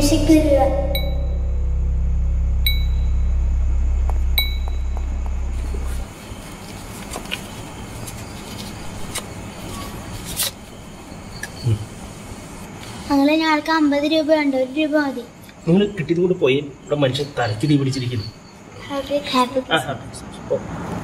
Music തരിക അങ്ങനെ ഞങ്ങൾക്ക് അമ്പത് രൂപ ഉണ്ട് ഒരു രൂപ മതി നിങ്ങൾ കിട്ടിയത് കൊണ്ട് പോയി ഇവിടെ മനുഷ്യൻ തലയ്ക്ക് തീ പിടിച്ചിരിക്കുന്നു ഹാപ്പി ഹാപ്പി ആ, ആ, ഓ.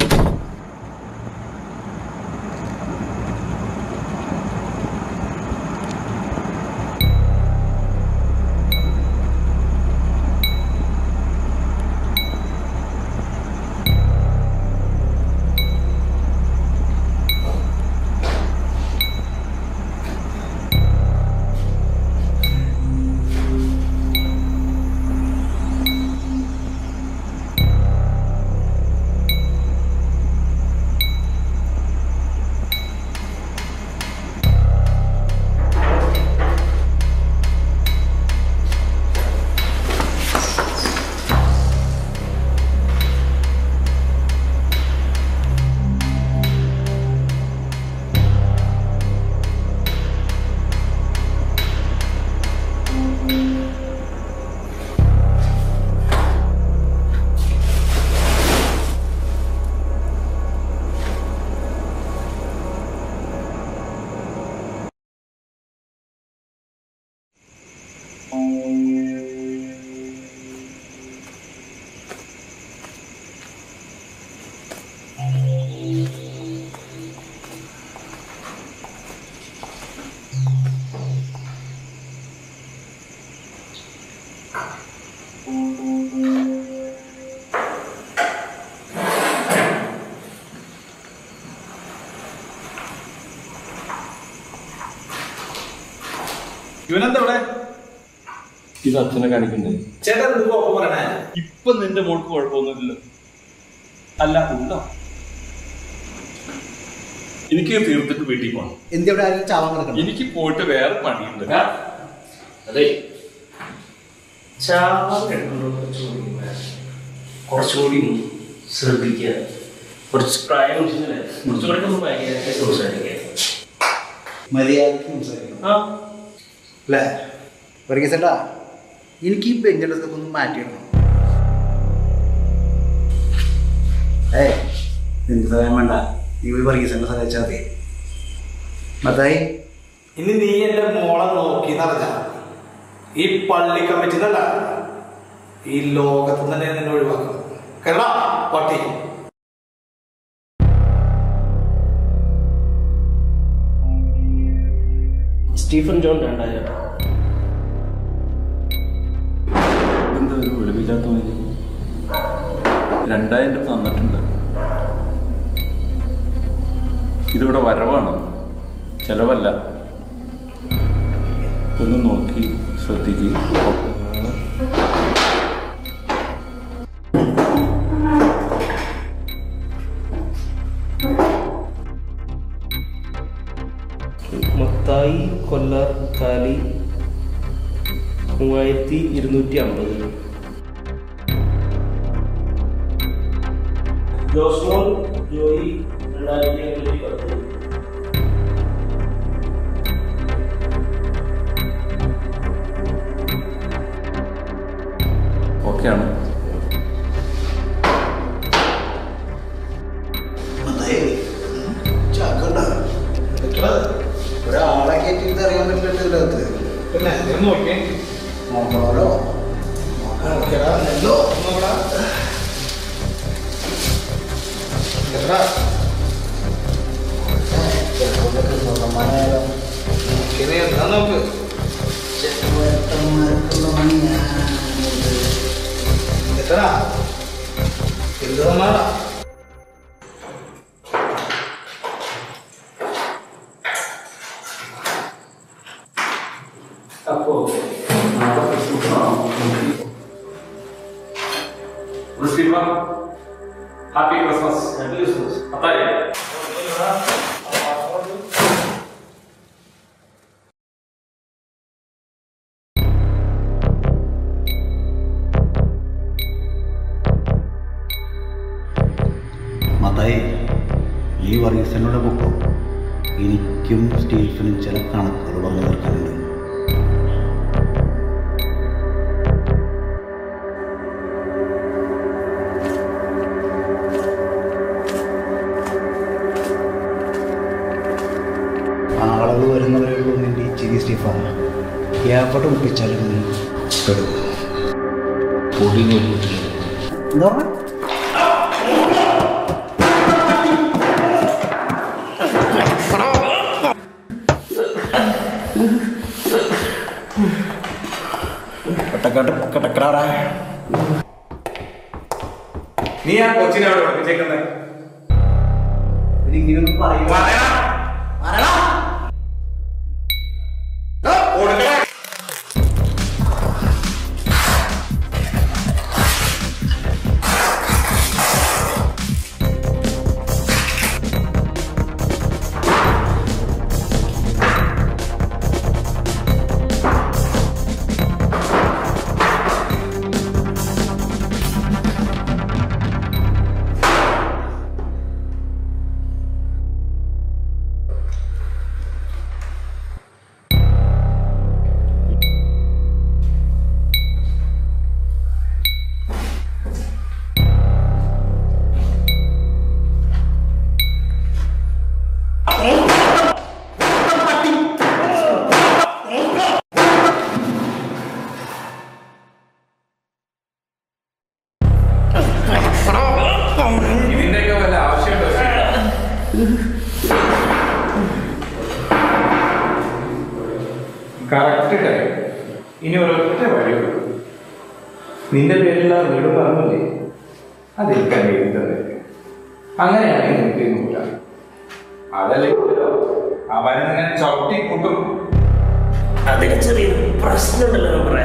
ഇവനെന്താ ഇവിടെ ഇത് അച്ഛനെ കാണിക്കണ്ടേ ചേട്ടാ എന്ത് കുഴപ്പം പറയണേ ഇപ്പൊ നിന്റെ മോൾക്ക് കുഴപ്പമൊന്നുമില്ല അല്ല ഉണ്ടോ എനിക്ക് തീർത്തിട്ട് വീട്ടിൽ പോകണം എന്തിവിടെ ആരും ചാവാൻ കിടക്കണം എനിക്ക് പോയിട്ട് വേറെ പണിയുണ്ട് അതെ ചാവാൻ കിടക്കുമ്പോൾ കുറച്ചുകൂടി കുറച്ചുകൂടി ശ്രദ്ധിക്കുക കുറച്ച് പ്രായം കുറച്ചുകൂടെ ഒന്ന് ഭയങ്കര സംസാരിക്കുക മര്യാദക്ക് സംസാരിക്കണം ആ അല്ലേ വർഗീസേട്ടാ എനിക്ക് ഈ ബെഞ്ചിൻ്റെ ഒന്ന് മാറ്റിയിടണം ഏയ് എന്ത് സഹായം വേണ്ട നീ പോയി വർഗീസേട്ടനെ സഹായിച്ചാൽ മതി മത്തായി ഇനി നീ എന്റെ മോളെ നോക്കി നടന്ന ഈ പള്ളി കമ്മിറ്റി എന്നല്ല ഈ ലോകത്ത് തന്നെ നിന്നെ ഒഴിവാക്കണം കേരള പട്ടി സ്റ്റീഫൻ ജോൺ രണ്ടായിരം എന്താ ഒരു വെളിവില്ലാത്ത മതി രണ്ടായിരം രൂപ തന്നിട്ടുണ്ട് ഇതിവിടെ വരവാണ് ചെലവല്ല ഒന്ന് നോക്കി ശ്രദ്ധിക്കുക മൊത്തായി കൊല്ലാർ കാലി മൂവായിരത്തി ഇരുന്നൂറ്റി അമ്പത് ജോസ്മോൻ ജോയി രണ്ടായിരത്തി അഞ്ഞൂറ്റി പത്ത് ഓക്കെയാണ് മത്തായി ചാക്കണ്ട ഒരാളെ കയറ്റി ഇത് അറിയാൻ പറ്റില്ല ഇതിനകത്ത് പിന്നെ നീ നോക്കിയേ നോക്കണമല്ലോ നോക്കിയടാ നെല്ലോ നോക്കടാ എടാ സമ്മാനം ശരി എന്നാ നോക്ക് എത്രടാ എന്ത് സമ്മാനാ അപ്പോ ഹാപ്പി ക്രിസ്മസ് ഹാപ്പി ക്രിസ്മസ് അത്തായി മതായി ഈ വർഗീസനോട് പൊക്കോ എനിക്കും സ്റ്റീഫനും ചില കണക്കുകൾ പറഞ്ഞു തീർക്കാനുണ്ട് എവിടെ ഒപ്പിച്ചാലും പെടും പൊടി നോക്കിയിട്ടില്ല എന്താ പറഞ്ഞ കട്ടക്കടാ നീ ആ കൊച്ചിനെ അവിടെ പഠിപ്പിച്ചേക്കുന്നത് ഇങ്ങനെയൊന്നും പറയുക ഇതിന്റെയൊക്കെ വല്ല ആവശ്യമുണ്ടോ കറക്റ്റ് ടൈം ഇനി ഒരൊറ്റ വഴിയുള്ളൂ നിന്റെ പേരിലുള്ള വീട് പറഞ്ഞില്ലേ അതിൽ കഴിയുന്നത് അങ്ങനെയാണെങ്കിൽ നിനക്ക് നൂല അതല്ലെങ്കിലോ അവനിങ്ങനെ ചവിട്ടി കൂട്ടും അതിന് ചെറിയൊരു പ്രശ്നമുണ്ടല്ലോ നമ്മുടെ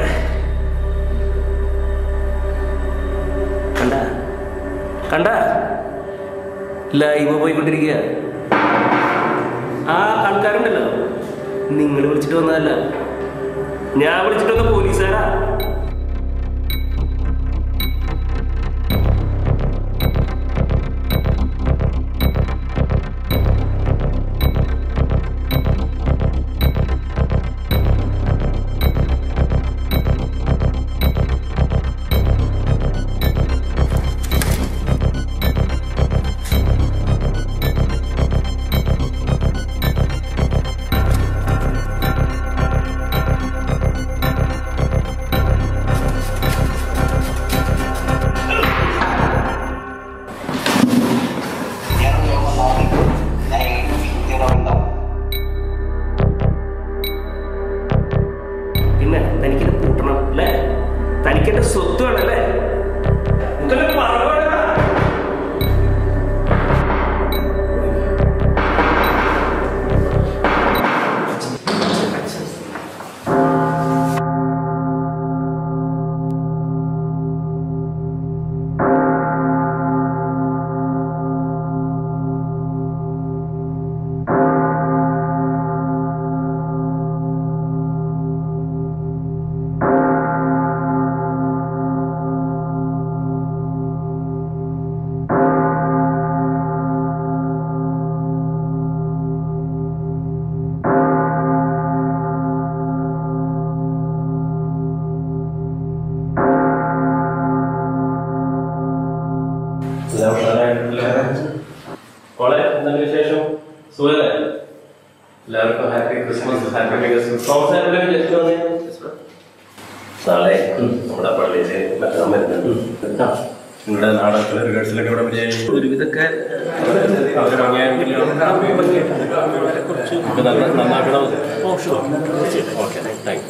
കണ്ട കണ്ട ലൈവ് പോയിക്കൊണ്ടിരിക്കുക ആ ആൾക്കാരുണ്ടല്ലോ നിങ്ങൾ വിളിച്ചിട്ട് വന്നതല്ല ഞാൻ വിളിച്ചിട്ട് വന്ന പോലീസുകാരാ പിന്നെ തനിക്കിത് പൂട്ടണം അല്ലേ തനിക്കെന്റെ സ്വത്ത് വേണല്ലേ ഇതൊക്കെ മറുപടി വളരെ എന്താണ് വിശേഷം സുഖല്ലേ എല്ലാവർക്കും happy Christmas happy Christmas Thomas ആരുടെ ജസ്റ്റ് വന്നേ നാളെ നമ്മുടെ പള്ളിയിൽ മറ്റന്നാൾ വരുന്നുണ്ട് ആ, നിങ്ങളുടെ നാടകത്തിലെ റിഹേഴ്സലൊക്കെ ഇവിടെ വിജയിച്ചു ഒരുവിധമൊക്കെ വളരെ ഭംഗിയായിട്ടില്ല കുറച്ച് നല്ല നന്നാക്കണം ഓ ഷുവർ ഓക്കെ താങ്ക്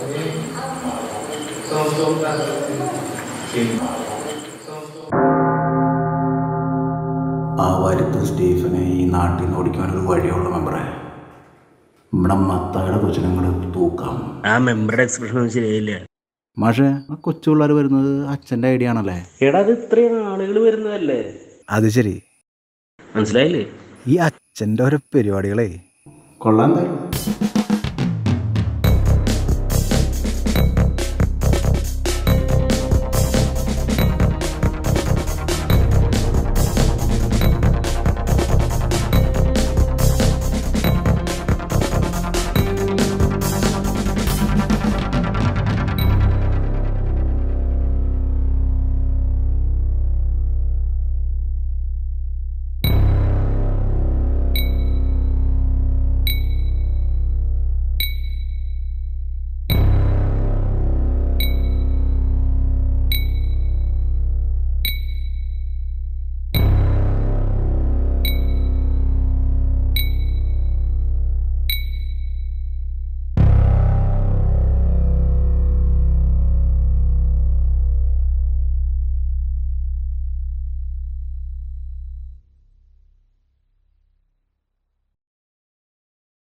ആ വരുത്ത് സ്റ്റീഫനെ ഈ നാട്ടിൽ നിന്ന് ഓടിക്കാൻ ഒരു വഴിയുള്ള മെമ്പറെ ഇവിടെ മത്തായുടെ കൊച്ചിനെ കൂടെ തൂക്കാം ആ മെമ്പറുടെ എക്സ്പ്രഷൻ ഒന്നും ശരിയായില്ല മാഷെ ആ കൊച്ചു പിള്ളേർ വരുന്നത് അച്ഛൻ്റെ ഐഡിയ ആണല്ലേ എടാ അത് ഇത്രയും ആളുകൾ വരുന്നതല്ലേ അത് ശരി മനസ്സിലായില്ലേ ഈ അച്ഛൻ്റെ ഓരോ പരിപാടികളെ കൊള്ളാൻ എന്തായാലും